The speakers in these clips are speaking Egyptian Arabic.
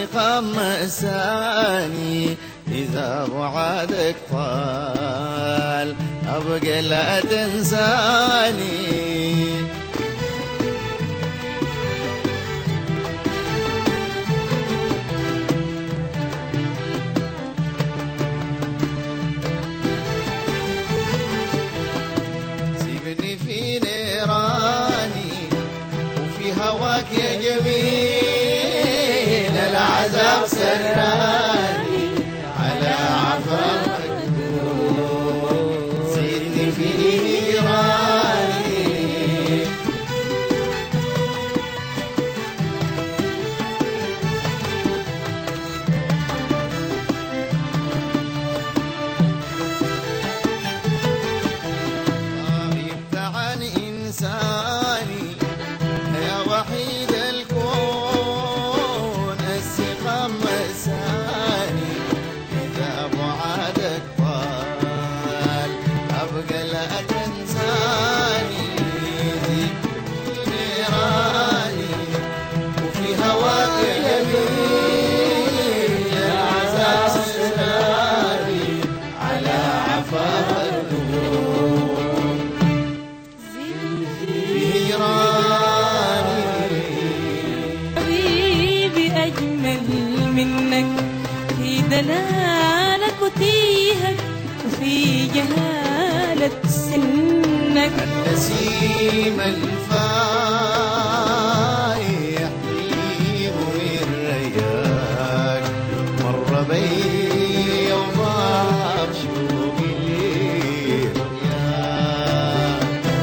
السقام مأساني إذا بعدك طال أبقى لا تنساني سيبني في نيراني وفي هواك يا جميل العذاب سراني على عفاك سيبني في نيراني غيبت عن إنساني يا وحيد الكون السقام مساني إذا بعدك طال أبقى لا تنساني نيراني وفي هواك يمين يا عذاب سناني على عفاك حبيبي أجمل منك في دلالك وتيهك وفي جهالة سنك النسيم الفايح طيب الرياق مر بي وضاع شوقي لرؤياك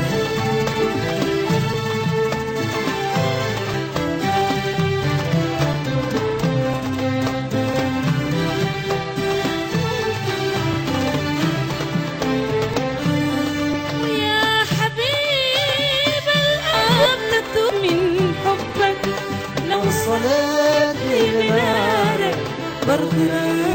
يا حبيب الأبدة من حبك لو صلت لي بنارك برضه